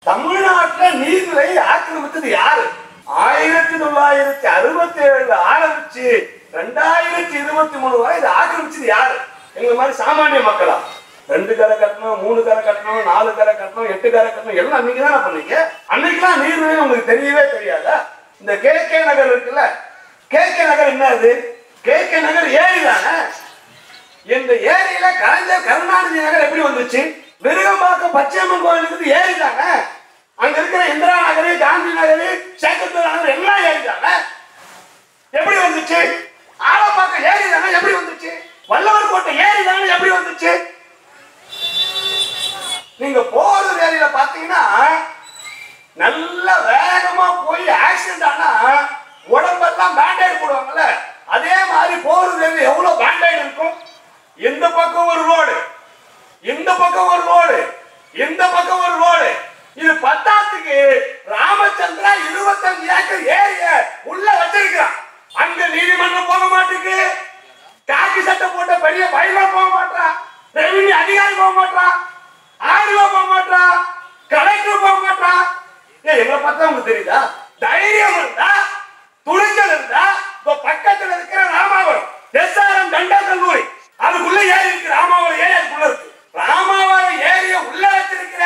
தமிழ்நாட்டுல நீர்நிலையை ஆக்கிரமித்தது யாரு ஆயிரத்தி தொள்ளாயிரத்தி அறுபத்தி ஏழுல ஆரம்பிச்சு ரெண்டாயிரத்தி இருபத்தி மூணு வரை இதை ஆக்கிரமிச்சது யாரு எங்களை மாதிரி சாமானிய மக்களா ரெண்டு கரை கட்டணும் மூணு கரை கட்டணும் நாலு கரை கட்டணும் எட்டு கரை கட்டணும் எல்லாம் நீங்க தானே பண்ணீங்க அன்னைக்கெல்லாம் நீர்நிலை உங்களுக்கு தெரியவே தெரியாதா இந்த கே கே நகர் இருக்குல்ல கே கே நகர் என்ன அது கே கே நகர் ஏரி தானே இந்த ஏரியில கலைஞர் கருணாநிதி நகர் எப்படி வந்துச்சு விருகம்பாக்கம் பச்சையம்மன் கோயிலுக்கு ஏரி தானே அங்க இருக்கிற இந்திரா நகர் காந்தி நகர் சேகத்தூர் நகர் எல்லாம் ஏரி தானே எப்படி வந்துச்சு ஆலப்பாக்கம் ஏரி தானே எப்படி வந்துச்சு வல்லவர் கோட்டை ஏரி தானே எப்படி வந்துச்சு நீங்க போறது ஏரியில பாத்தீங்கன்னா நல்ல வேகமா போய் ஆக்சிடென்ட் ஆனா உடம்பெல்லாம் பேண்டேட் போடுவாங்கல்ல அதே மாதிரி போறது ஏரி எவ்வளவு பேண்டேட் இருக்கும் இந்த பக்கம் ஒரு ரோடு இந்த பக்கம் ஒரு ரோடு இந்த பக்கம் ஒரு ரோடு இது பத்தாத்துக்கு ராமச்சந்திரா இருபத்தஞ்சு ஏக்கர் ஏரிய உள்ள வச்சிருக்கிறான் அங்க நீதிமன்றம் போக மாட்டேங்குது காக்கி சட்டை போட்ட பெரிய பையன் போக மாட்டான் ரெவன்யூ அதிகாரி போக மாட்டான் ஆர்வோ போக மாட்டான் கலெக்டர் போக மாட்டான் ஏய் எங்களை பார்த்தா உங்களுக்கு தெரியுதா தைரியம் இருந்தா துணிச்சல் இருந்தா இப்போ பக்கத்துல இருக்கிற ராமாவரம் எஸ்ஆர்எம் தண்டா கல்லூரி அதுக்குள்ள ஏரி இருக்கு ராமாவரம் ஏரி அதுக்குள்ள இருக்கு ராமாவரம் ஏரிய உள்ள வச்சிருக்கிற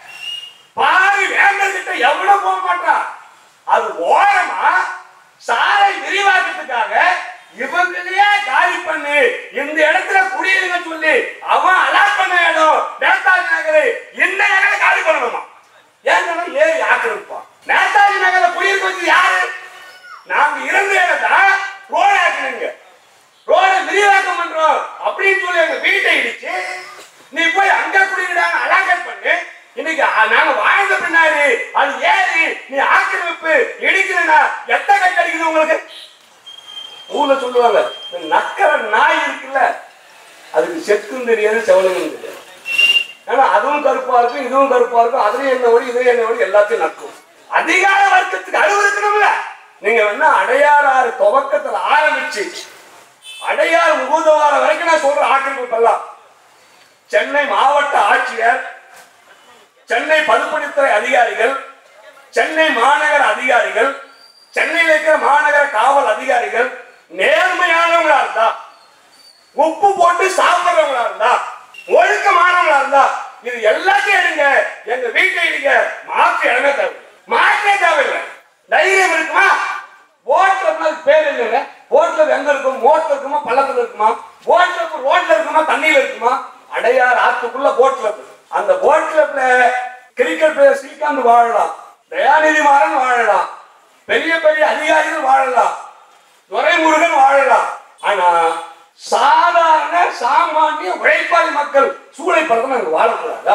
பாரி வேங்கல் கிட்ட எவ்வளவு போக மாட்டான் அது ஓரமா சாலை விரிவாக்கத்துக்காக இவங்களையே காலி பண்ணி இந்த இடத்துல குடியிருங்க சொல்லி அவன் அலாட் பண்ண இடம் நேதாஜி நகர் இந்த நகரை காலி பண்ணணுமா ஏன்னா ஏறி ஆக்கிரமிப்பான் நேதாஜி நகர்ல குடியிருக்க வச்சது யாரு நாங்க இருந்த இடத்தை ரோடு ஆக்கினீங்க ரோட விரிவாக்கம் பண்றோம் அப்படின்னு சொல்லி எங்க வீட்டை இடிச்சு நீ போய் அங்க குடிக்கிறாங்க அலாகட் பண்ணு இன்னைக்கு அ- நாங்க வாழ்ந்த பின்னாடி அது ஏறி நீ ஆக்கிரமிப்பு இடிக்கிறனா எத்த கை அடிக்குது உங்களுக்கு ஊர்ல சொல்லுவாங்க இந்த நக்கர நாய் இருக்குல்ல அதுக்கு செக்கும் தெரியாது செவலுக்கும் தெரியாது ஆனா அதுவும் கருப்பா இருக்கும் இதுவும் கருப்பா இருக்கும் அதுலயும் என்ன வழி இதுலயும் என்ன வழி எல்லாத்தையும் நக்கும் அதிகார வர்க்கத்துக்கு அறிவு இருக்கணும்ல நீங்க வேணா அடையாறு துவக்கத்துல ஆரம்பிச்சு அடையார் முகூதவாரம் வரைக்கும் நான் சொல்ற ஆக்கிரமிப்பெல்லாம் சென்னை மாவட்ட ஆட்சியர் சென்னை பதுப்பணித்துறை அதிகாரிகள் சென்னை மாநகர அதிகாரிகள் சென்னையில் இருக்கிற மாநகர காவல் அதிகாரிகள் நேர்மையானவங்களா இருந்தா உப்பு போட்டு சாப்பிடுறவங்களா இருந்தா ஒழுக்கமானவங்களா இருந்தா இது எல்லாத்தையும் எடுங்க எங்க வீட்டை எடுங்க மாற்று இடமே தேவை மாற்றே தேவையில்லை தைரியம் இருக்குமா ஓட்டுல பேர் இல்லைங்க ஓட்டுல எங்க இருக்கும் ஓட்டுல இருக்குமா பள்ளத்துல இருக்குமா ஓட்டுல இருக்கும் ரோட்ல இருக்குமா தண்ணியில இருக்குமா அடையார் ஆத்துக்குள்ள போட்ல இருக்கு அந்த போட்ல கிரிக்கெட் பிளேயர் ஸ்ரீகாந்த் வாழலாம் தயாநிதி மாறன் வாழலாம் பெரிய பெரிய அதிகாரிகள் வாழலாம் துரைமுருகன் வாழலாம் ஆனா சாதாரண சாமானிய உழைப்பாளி மக்கள் சூளை படத்தை நாங்க வாழக்கூடாதா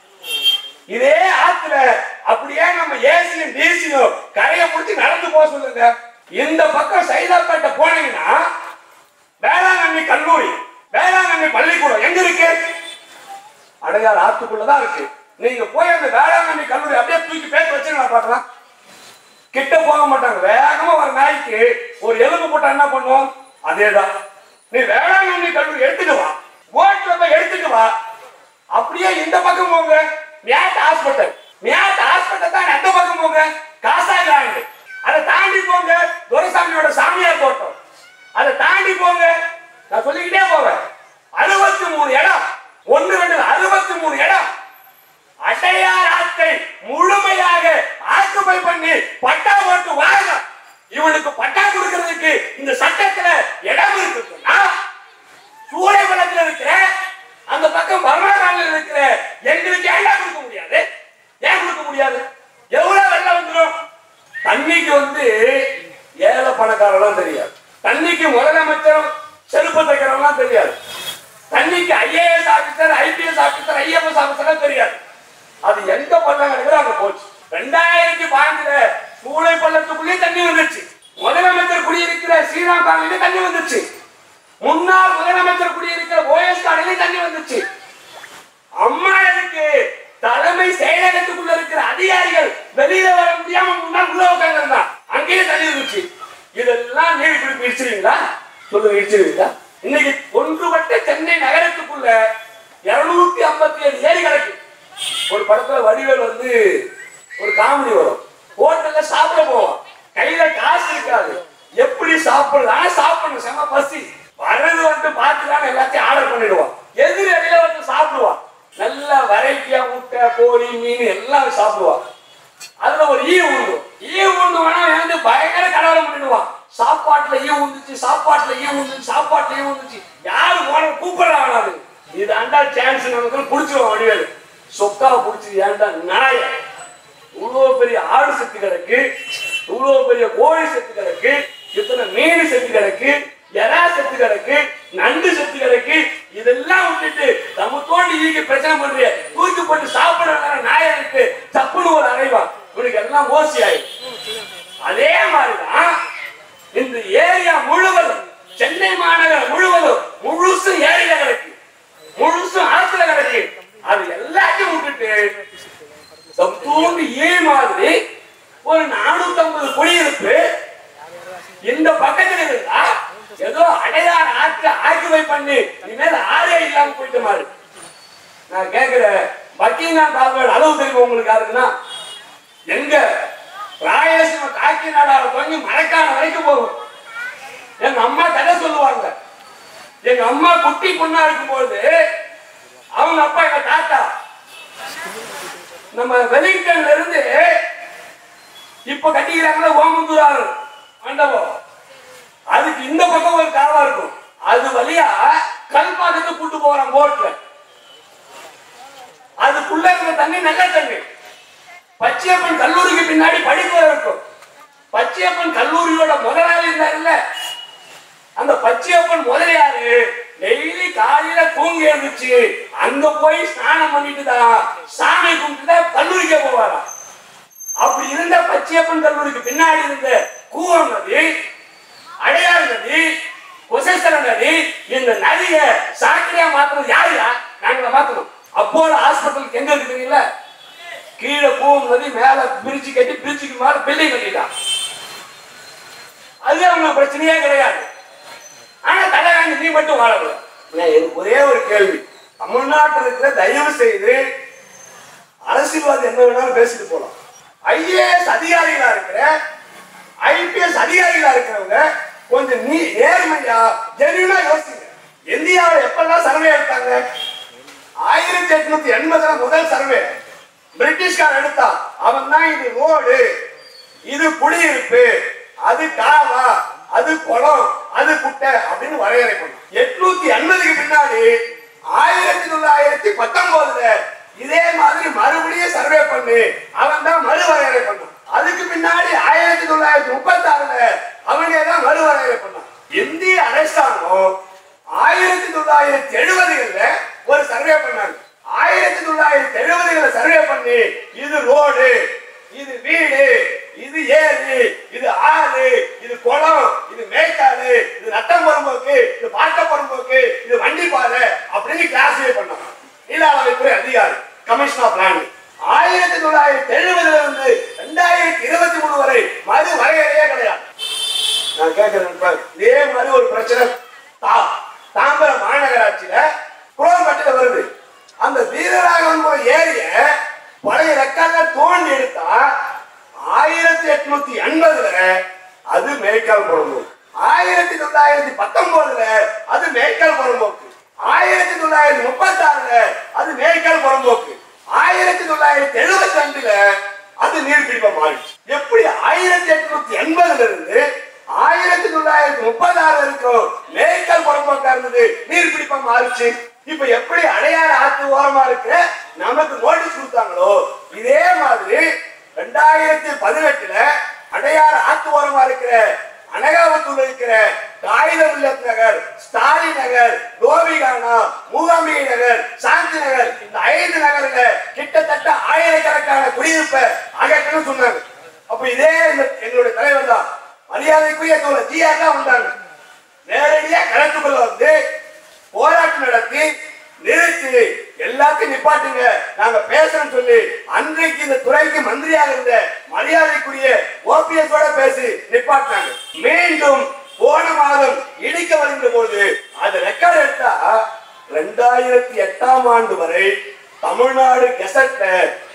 இதே ஆத்துல அப்படியே நம்ம ஏசியும் டிசியும் கரையை முடிச்சு நடந்து போக சொல்லுங்க இந்த பக்கம் சைதாப்பேட்டை போனீங்கன்னா வேளாங்கண்ணி கல்லூரி வேளாங்கண்ணி பள்ளிக்கூடம் எங்க இருக்கு அடையார் ஆத்துக்குள்ளதான் இருக்கு நீங்க போய் அந்த வேளாங்கண்ணி கல்லூரி அப்படியே தூக்கி பேர் வச்சுங்களா பார்க்கலாம் கிட்ட போக மாட்டாங்க வேகமா ஒரு நாய்க்கு ஒரு எலும்பு போட்டா என்ன பண்ணுவோம் அதேதான் நீ வேளாங்கண்ணி கல்லூரி எடுத்துட்டு வா ஓட்டுல போய் எடுத்துட்டு வா அப்படியே இந்த பக்கம் போங்க மியாட் ஹாஸ்பிட்டல் மியாட் ஹாஸ்பிட்டல் தான் அந்த பக்கம் போங்க காசா கிராண்ட் அதை தாண்டி போங்க துரைசாமியோட சாமியார் தோட்டம் அதை தாண்டி போங்க நான் சொல்லிக்கிட்டே போவேன் அறுபத்தி மூணு இடம் ஒன்று ரெண்டு அறுபத்தி மூணு இடம் அடையார் ஆற்றை முழுமையாக ஆக்குப்பை பண்ணி பட்டா போட்டு வாங்க இவனுக்கு பட்டா கொடுக்கிறதுக்கு இந்த சட்டத்துல இடம் இருக்குன்னா சூளைவளத்துல இருக்கிற அந்த பக்கம் பர்மாகாலில் இருக்கிற எங்களுக்கு ஏன் கொடுக்க முடியாது ஏன் கொடுக்க முடியாது எவ்வளவு வெள்ளம் வந்துடும் தண்ணிக்கு வந்து ஏழை பணக்காரெல்லாம் தெரியாது தண்ணிக்கு முதலமைச்சர் செருப்பு தைக்கிறவங்களாம் தெரியாது தண்ணிக்கு IAS officer IPS officer IFS officer தெரியாது அது எங்க பள்ளம் கிடக்குதோ அங்க போச்சு ரெண்டாயிரத்தி பதினஞ்சுல சூளை பள்ளத்துக்குள்ளேயே தண்ணி வந்துருச்சு முதலமைச்சர் குடியிருக்கிற ஸ்ரீராம் காலனிலே தண்ணி வந்துருச்சு முன்னாள் முதலமைச்சர் குடியிருக்கிற ஓஎஸ் காலனிலே தண்ணி வந்துருச்சு அம்மா எனக்கு தலைமை செயலகத்துக்குள்ள இருக்கிற அதிகாரிகள் வெளியில வர முடியாம முன்னாள் உள்ள உட்கார்ந்து அங்கேயே தண்ணி இருந்துச்சு இதெல்லாம் நீர் இப்படி இடிச்சிருவீங்களா சொல்லுங்க இடிச்சிருவீங்களா இன்னைக்கு ஒன்றுபட்ட சென்னை நகரத்துக்குள்ள இருநூத்தி ஐம்பத்தி ஏழு ஏரி கிடக்கு ஒரு படத்துல வடிவேல் வந்து காமெடி வரும் ஹோட்டல்ல சாப்பிட போவோம் கையில காசு இருக்காது எப்படி சாப்பிடலாம் சாப்பிடணும் செம பசி வர்றது வந்து பார்த்துதான் எல்லாத்தையும் ஆர்டர் பண்ணிடுவோம் எதிர் இடையில வந்து சாப்பிடுவான் நல்ல வெரைட்டியா முட்டை கோழி மீன் எல்லாம் சாப்பிடுவான் அதுல ஒரு ஈ உண்டு ஈ உண்டு வேணா வந்து பயங்கர கலவரம் பண்ணிடுவான் சாப்பாட்டுல ஈ உந்துச்சு சாப்பாட்டுல ஈ உந்துச்சு சாப்பாட்டுல ஈ உந்துச்சு யாரு போன கூப்பிடுறா வேணாது இது அண்டா சான்ஸ் நமக்கு புடிச்சிருவோம் வடிவேலு சொக்காவை புடிச்சு ஏன்டா நாய இவ்வளவு பெரிய ஆடு செத்து கிடக்கு இவ்வளவு பெரிய கோழி செத்து கிடக்கு இத்தனை மீன் செத்து கிடக்கு எறா செத்து கிடக்கு நண்டு செத்து கிடக்கு இதெல்லாம் விட்டுட்டு நம்ம தோண்டி ஈக்கு பிரச்சனை பண்றிய தூக்கி போட்டு சாப்பிடுற நாயனுக்கு தப்புன்னு ஒரு அறைவான் இவனுக்கு எல்லாம் ஓசி ஆயிடும் அதே மாதிரிதான் இந்த ஏரியா முழுவதும் சென்னை மாநகரம் முழுவதும் முழுசும் ஏரியில கிடக்கு முழுசும் ஆத்துல கிடக்கு அது எல்லாத்தையும் விட்டுட்டு சத்தூண்டு ஏ மாதிரி ஒரு நானூத்தி ஐம்பது குடியிருப்பு இந்த பக்கத்துல இருந்தா ஏதோ அடையாள ஆற்று ஆக்கிவை பண்ணி இனிமேல் ஆறே இல்லாம போயிட்டு மாதிரி நான் கேக்குறேன் பக்கிங்காம் கால்வாய் அளவு தெரியும் உங்களுக்கு யாருக்குன்னா எங்க ராயலசீம காக்கி நாடால தொடங்கி மழைக்காலம் வரைக்கும் போகும் எங்க அம்மா கதை சொல்லுவாங்க எங்க அம்மா குட்டி பொண்ணா இருக்கும்போது அவங்க அப்பா எங்க தாத்தா நம்ம வெலிங்டன்ல இருந்து இப்ப கட்டிக்கிறாங்களே ஓமந்தூரார் மண்டபம் அதுக்கு இந்த பக்கம் ஒரு காவா இருக்கும் அது வழியா கல்பாக்கத்து கூட்டு போறான் போட்ல அதுக்குள்ள இருக்கிற தண்ணி நல்ல தண்ணி பச்சையப்பன் கல்லூரிக்கு பின்னாடி படிப்பு இருக்கும் பச்சையப்பன் கல்லூரியோட முதலாளி இருந்தாருல்ல அந்த பச்சையப்பன் முதலியாரு டெய்லி காலையில தூங்கி எழுந்துச்சு அங்க போய் ஸ்நானம் பண்ணிட்டு தான் சாமி கும்பிட்டு தான் கல்லூரிக்கே போவாராம் அப்படி இருந்த பச்சையப்பன் கல்லூரிக்கு பின்னாடி இருந்த கூவம் நதி அடையாறு நதி குசேஸ்வர நதி இந்த நதியை சாக்கடையா மாத்துறது யாருயா நாங்கள மாத்தணும் அப்போல ஹாஸ்பிட்டலுக்கு எங்க இருக்குதுங்கல்ல கீழே கூவம் நதி மேல பிரிச்சு கட்டி பிரிச்சுக்கு மேல பில்டிங் கட்டிட்டான் அது அவங்க பிரச்சனையே கிடையாது ஆனா தலைவாங்க நீ மட்டும் வாழக்கூடாது நான் எனக்கு ஒரே ஒரு கேள்வி தமிழ்நாட்டில் இருக்கிற தயவு செய்து அரசியல்வாதி என்ன வேணாலும் பேசிட்டு போலாம் ஐஏஎஸ் அதிகாரிகளா இருக்கிற ஐபிஎஸ் அதிகாரிகளா இருக்கிறவங்க கொஞ்சம் நீ நேர்மையா ஜெனியூனா யோசிங்க இந்தியாவில் எப்பெல்லாம் சர்வே எடுத்தாங்க ஆயிரத்தி எட்நூத்தி எண்பதுல முதல் சர்வே பிரிட்டிஷ்காரன் எடுத்தான் அவன் தான் இது ரோடு இது குடியிருப்பு அது காவா அது குளம் அது குட்டை அப்படின்னு வரையறை பண்ணான் எட்நூத்தி எண்பதுக்கு பின்னாடி ஆயிரத்தி தொள்ளாயிரத்தி பத்தொன்பதுல இதே மாதிரி மறுபடியும் சர்வே பண்ணி அவன் தான் மறுவரையறை பண்ணான் அதுக்கு பின்னாடி ஆயிரத்தி தொள்ளாயிரத்தி முப்பத்தி ஆறுல அவனே தான் மறுவரையறை பண்ணான் இந்திய அரசாங்கம் ஆயிரத்தி தொள்ளாயிரத்தி எழுபதுகள்ல ஒரு சர்வே பண்ணாங்க ஆயிரத்தி தொள்ளாயிரத்தி எழுபதுகளை சர்வே பண்ணி இது ரோடு இது வீடு இது ஏரி இது ஆறு இது குளம் இது மேய்க்காடு இது நட்டம் பொறும்போக்கு இது பாட்ட பொறும்போக்கு இது வண்டி பாதை அப்படின்னு கிளாஸிஃபை பண்ணாங்க நில அளவைத்துறை அதிகாரி கமிஷன் ஆஃப் லேண்ட் ஆயிரத்தி தொள்ளாயிரத்தி எழுபதுல இருந்து ரெண்டாயிரத்தி இருபத்தி மூணு வரை மறு வரையறையே கிடையாது நான் கேட்கிறேன் இப்ப இதே மாதிரி ஒரு பிரச்சனை தா- தாம்பரம் மாநகராட்சியில குளம்பட்டில வருது அந்த வீரராகவன் ஏரிய பழைய ரெக்கார்ட்ல தோண்டி எடுத்தா ஆயிரத்தி எட்நூத்தி எண்பதுல அது மேய்க்கால் புறம்போக்கு ஆயிரத்தி தொள்ளாயிரத்தி பத்தொன்பதுல அது மேய்க்கால் புறம்போக்கு ஆயிரத்தி தொள்ளாயிரத்தி முப்பத்தி ஆறுல அது மேய்க்கால் புறம்போக்கு ஆயிரத்தி தொள்ளாயிரத்தி எழுபத்தி ரெண்டுல அது நீர்பிடிப்பம் மாறிடுச்சு எப்படி ஆயிரத்தி எட்நூத்தி எண்பதுல இருந்து ஆயிரத்தி தொள்ளாயிரத்தி முப்பது ஆறு வரைக்கும் மேய்க்கால் புறம்போக்கா இருந்தது நீர்பிடிப்பம் மாறிச்சு இப்ப எப்படி அடையாறு ஆத்து ஓரமா இருக்கிற நமக்கு நோட்டீஸ் கொடுத்தாங்களோ இதே மாதிரி ரெண்டாயிரத்தி பதினெட்டுல அடையாறு ஆத்து ஓரமா இருக்கிற அனகாவத்தூர்ல இருக்கிற காகிதம் இல்லத் நகர் ஸ்டாலின் நகர் கோபிகானா மூகாம்பிகை நகர் சாந்தி நகர் இந்த ஐந்து நகர்ல கிட்டத்தட்ட ஆயிரக்கணக்கான குடியிருப்பை அகற்றணும் சொன்னாங்க அப்ப இதே இந்த எங்களுடைய தலைவர் தான் மரியாதைக்குரிய தோழர் ஜிஆர் தான் வந்தாங்க நேரடியா களத்துக்குள்ள வந்து போராட்டம் நடத்தி நிறுத்தி எல்லாத்தையும் நிப்பாட்டுங்க நாங்க பேசுறோம் சொல்லி அன்றைக்கு இந்த துறைக்கு மந்திரியாக இருந்த மரியாதைக்குரிய ஓபிஎஸ் ஓட பேசி நிப்பாட்டினாங்க மீண்டும் போன மாதம் இடிக்க வருகின்ற போது அது ரெக்கார்ட் எடுத்தா ரெண்டாயிரத்தி எட்டாம் ஆண்டு வரை தமிழ்நாடு கெசட்ல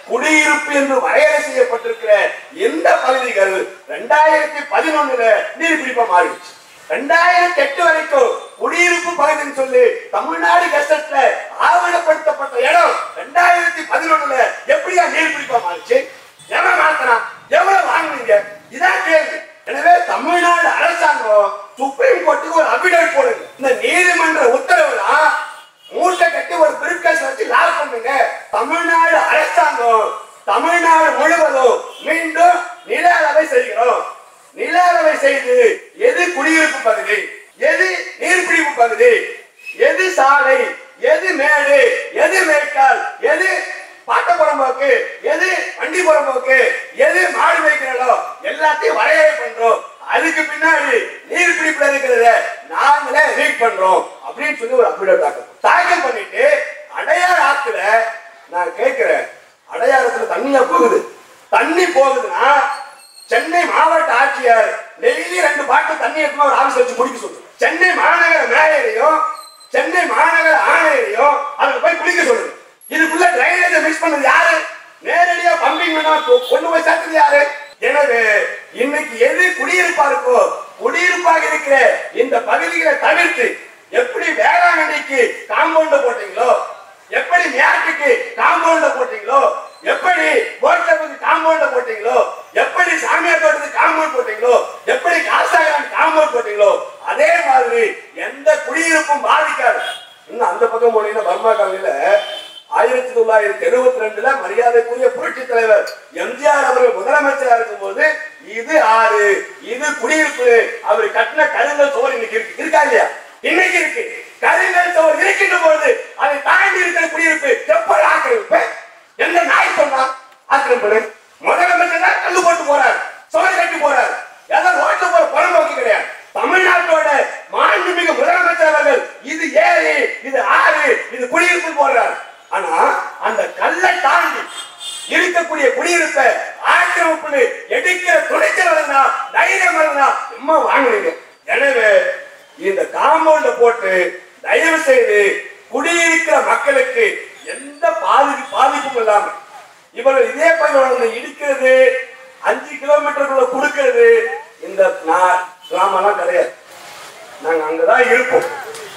குடியிருப்பு என்று வரையறை செய்யப்பட்டிருக்கிற எந்த பகுதிகள் ரெண்டாயிரத்தி பதினொன்னுல நீர்பிடிப்பா மாறிடுச்சு ரெண்டாயிரத்தி எட்டு வரைக்கும் குடியிருப்பு பகுதின்னு சொல்லி தமிழ்நாடு கெஸ்டட்ல ஆவணப்படுத்தப்பட்ட இடம் ரெண்டாயிரத்தி பதினொன்னுல எப்படியா நீர்பிடிப்பா மாறிச்சு எவன் மாத்தினா எவ்வளவு வாங்குனீங்க இதான் கேள்வி எனவே தமிழ்நாடு அரசாங்கம் சுப்ரீம் கோர்ட்டுக்கு ஒரு அபிடேட் போடுங்க இந்த நீதிமன்ற உத்தரவுலாம் மூட்டை கட்டி ஒரு பிரிப்கேஸ் வச்சு லாக் பண்ணுங்க தமிழ்நாடு அரசாங்கம் தமிழ்நாடு முழுவதும் மீண்டும் நில அளவை செய்கிறோம் நில அளவை செய்து எது குடியிருப்பு பகுதி எது நீர்பிடிப்பு பகுதி எது சாலை எது மேடு எது மேய்க்கால் எது பாட்ட புறம்போக்கு எது வண்டி புறம்போக்கு எது மாடு மேய்க்கிற இடம் எல்லாத்தையும் வரையறை பண்றோம் அதுக்கு பின்னாடி நீர்பிடிப்புல இருக்கிறத நாங்களே ரீட் பண்றோம் அப்படின்னு சொல்லி ஒரு அப்டேட் தாக்கல் தாக்கல் பண்ணிட்டு அடையார் ஆத்துல நான் கேட்கிறேன் அடையாளத்துல தண்ணியா போகுது தண்ணி போகுதுன்னா சென்னை மாவட்ட ஆட்சியர் டெய்லி ரெண்டு பாட்டில் தண்ணி எடுத்து ஒரு ஆபீஸ் வச்சு முடிக்க சொல்லுங்க சென்னை மாநகர மேயரையும் சென்னை மாநகர ஆணையரையும் அதுல போய் குளிக்க சொல்லுங்க இதுக்குள்ள டிரைனேஜ் மிக்ஸ் பண்ணது யாரு நேரடியா பம்பிங் பண்ணா கொ- கொண்டு போய் சேர்த்தது யாரு எனவே இன்னைக்கு எது குடியிருப்பா இருக்கோ குடியிருப்பாக இருக்கிற இந்த பகுதிகளை தவிர்த்து எப்படி வேளாங்கண்ணிக்கு காம்பவுண்ட போட்டீங்களோ எப்படி மேட்டுக்கு காம்பவுண்ட போட்டீங்களோ எப்படி போட்டப்புக்கு காம்பவுண்ட போட்டீங்களோ எப்படி சாமியார் தோட்டத்துக்கு காம்பவுண்ட் போட்டீங்களோ எப்படி காசாகரான் காம்பவுண்ட் போட்டீங்களோ அதே மாதிரி எந்த குடியிருப்பும் பாதிக்காது இன்னும் அந்த பக்கம் போனீங்கன்னா பர்மா காலனில ஆயிரத்தி தொள்ளாயிரத்தி எழுபத்தி ரெண்டுல மரியாதைக்குரிய புரட்சி தலைவர் எம்ஜிஆர் அவர்கள் முதலமைச்சரா இருக்கும்போது இது ஆறு இது குடியிருப்பு அவர் கட்டின கருங்கல் சுவர் இன்னைக்கு இருக்கு இருக்கா இல்லையா இன்னைக்கு இருக்கு கருங்கல் சுவர் இருக்கின்ற பொழுது அதை தாண்டி இருக்கிற குடியிருப்பு எப்படி ஆக்கிரமிப்பு எந்த நாய் சொன்னா ஆக்கிரமிப்பு முதலமைச்சர் தான் கல்லு போட்டு போறார் சுவர் கட்டி போறார் ஏதாவது ரோட்ல போற புறம்போக்கு கிடையாது தமிழ்நாட்டோட மாண்புமிகு முதலமைச்சர் அவர்கள் இது ஏரி இது ஆறு இது குடியிருப்பு போடுறார் ஆனா அந்த கல்லை தாண்டி இருக்கக்கூடிய குடியிருப்பை ஆக்கிரமிப்பு எடுக்கிற துணிச்சல் வருதுன்னா தைரியம் வருதுன்னா சும்மா வாங்குறீங்க எனவே இந்த காம்பவுண்ட போட்டு தயவு செய்து குடியிருக்கிற மக்களுக்கு எந்த பாதி பாதிப்பும் இல்லாம இவர்கள் இதே பகுதியில் இடிக்கிறது அஞ்சு கிலோமீட்டருக்குள்ள கொடுக்கிறது இந்த நா- கிராமம்லாம் கிடையாது நாங்க அங்கதான் இருப்போம்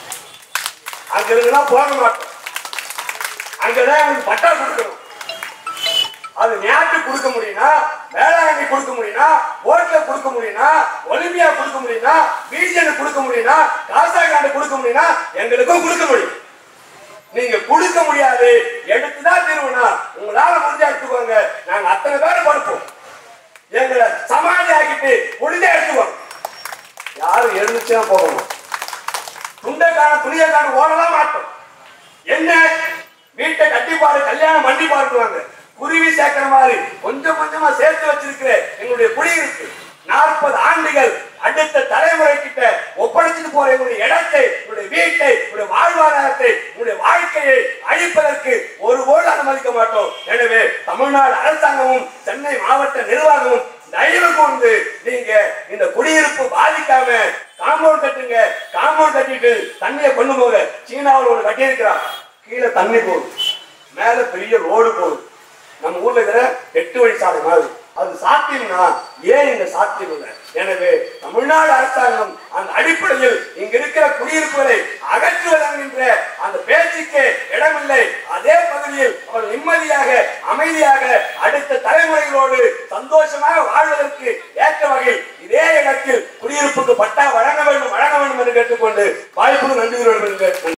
அங்க இருந்தா போக மாட்டோம் அங்கதான் எங்களுக்கு பட்டா கொடுக்கணும் அது ஞாட்டு கொடுக்க முடியும்னா வேளாங்கண்ணி கொடுக்க முடியும்னா ஓட்ல கொடுக்க முடியும்னா ஒலிம்பியா கொடுக்க முடியும்னா பிஜேபி கொடுக்க முடியும்னா காசாகாண்டு கொடுக்க முடியும்னா எங்களுக்கும் கொடுக்க முடியும் நீங்க கொடுக்க முடியாது எடுத்துதான் தீர்வுனா உங்களால முடிஞ்சா எடுத்துக்கோங்க நாங்க அத்தனை பேரை படுப்போம் எங்களை சமாளி ஆக்கிட்டு முடிஞ்சா எடுத்துக்கோங்க யாரும் எழுந்துச்சுன்னா போகணும் துண்டைக்கான துணியக்கான ஓடலாம் மாட்டோம் என்ன வீட்டை கட்டிப்பாரு கல்யாணம் பண்ணி பார்க்குவாங்க குருவி சேர்க்கிற மாதிரி கொஞ்சம் கொஞ்சமா சேர்த்து வச்சிருக்கிற எங்களுடைய குடியிருப்பு நாற்பது ஆண்டுகள் அடுத்த தலைமுறை கிட்ட ஒப்படைச்சிட்டு போற எங்களுடைய இடத்தை உங்களுடைய வீட்டை உங்களுடைய வாழ்வாதாரத்தை உங்களுடைய வாழ்க்கையை அழிப்பதற்கு ஒருபோது அனுமதிக்க மாட்டோம் எனவே தமிழ்நாடு அரசாங்கமும் சென்னை மாவட்ட நிர்வாகமும் தயவு கூர்ந்து நீங்க இந்த குடியிருப்பு பாதிக்காம காம்பவுண்ட் கட்டுங்க காம்பவுண்ட் கட்டிட்டு தண்ணியை கொண்டு போக சீனாவில் ஒன்று கட்டியிருக்கிறான் கீழே தண்ணி போகுது மேல பெரிய ரோடு போகுது நம்ம ஊர்ல இருக்கிற எட்டு வழி சாலை மாதிரி அது சாத்தியம்னா ஏன் இங்க சாத்தியம் இல்லை எனவே தமிழ்நாடு அரசாங்கம் அந்த அடிப்படையில் இங்க இருக்கிற குடியிருப்புகளை அகற்றுவதென்கின்ற அந்த பேச்சுக்கு இடமில்லை அதே பகுதியில் அவர் நிம்மதியாக அமைதியாக அடுத்த தலைமுறைகளோடு சந்தோஷமாக வாழ்வதற்கு ஏற்ற வகையில் இதே இடத்தில் குடியிருப்புக்கு பட்டா வழங்க வேண்டும் வழங்க வேண்டும் என்று கேட்டுக்கொண்டு வாய்ப்புக்கு நன்றி கூறுகிறேன்.